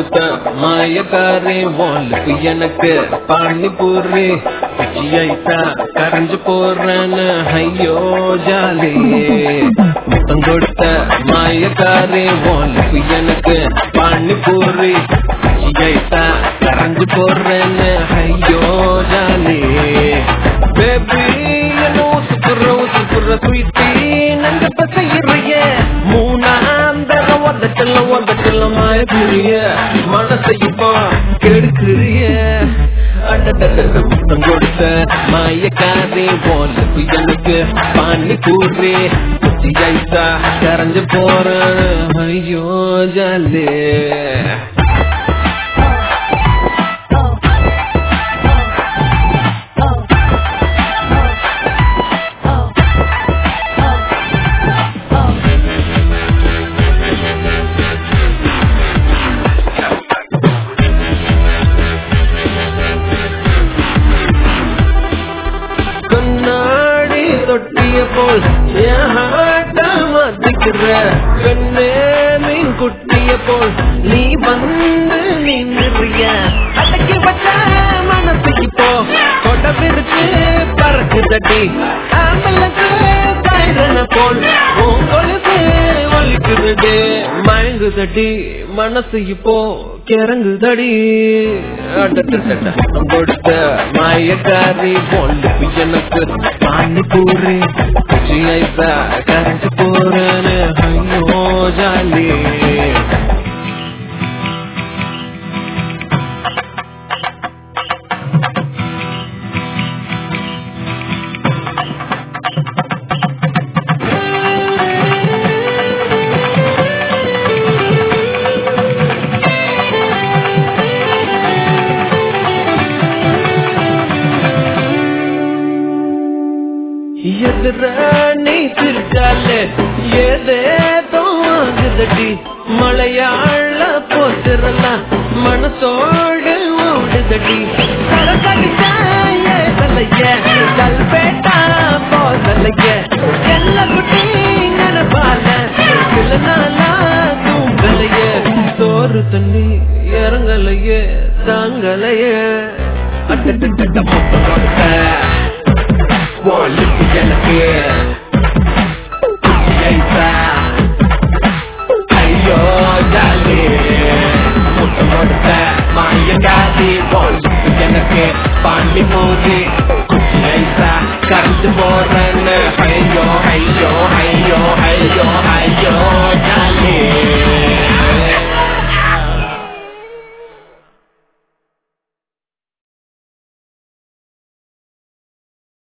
கொடுத்த மாயக்காரே வாலுக்கு எனக்கு பானிபூரி பிச்சியாயிட்டா கரைஞ்சு போறேன்னு ஐயோ ஜாலியே முத்தம் கொடுத்த மாயக்காரே வாலுக்கு எனக்கு பானிபூரி பிச்சியாயிட்டா கரைஞ்சு போறேன்னு ஐயோ ஜாலியே பேபி என்ன உசுப்புற உசுப்புற சுயிட்டி நங்க பசையிறைய மூணாந்தர ஒதட்டல ஒதட்டல மாய புரிய மனசை இப்போ கெடுக்கிறிய முத்தம் கொடுத்த மாயக்காரே போலுக்கு எனக்கு பானி பூரி ஐசா கரைஞ்சு போற ஐயோ ஜாலே கண்ணாடி தொட்டிய போல் என் ஹார்ட்ட மாத்திக்கிற கண்ணே மீன் குட்டிய போல் நீ வந்து நின்றுறிய அடக்கி வச்ச மனசு இப்போ கொட பிரிச்சு பறக்கு தட்டி ஆம்பளுக்கு சைரன போல் உன் கொலுசு ஒலிக்குது மயங்கு தட்டி மனசு இப்போ கிறங்கு தடி கொடுத்த மாயக்காரி போல் எனக்கு பானி பூரி ஐசா கரைஞ்சு போறேன்னு ஐயோ ஜாலி எதிர நீ சிரிச்சாலே ஏதேதோ ஆகுதடி மலையாள போத்திரலாம் மனசோடு ஓடுதடி சரக்கடிச்சாய தலைய கல்பேட்டா போதலைய எல்ல குட்டி நினப்பால சில நாளா தூங்கலைய சோறு தண்ணி இறங்கலையே தாங்கலையே அட்டட்ட முத்தம் கொடுத்த வாலுக்கு எனக்கு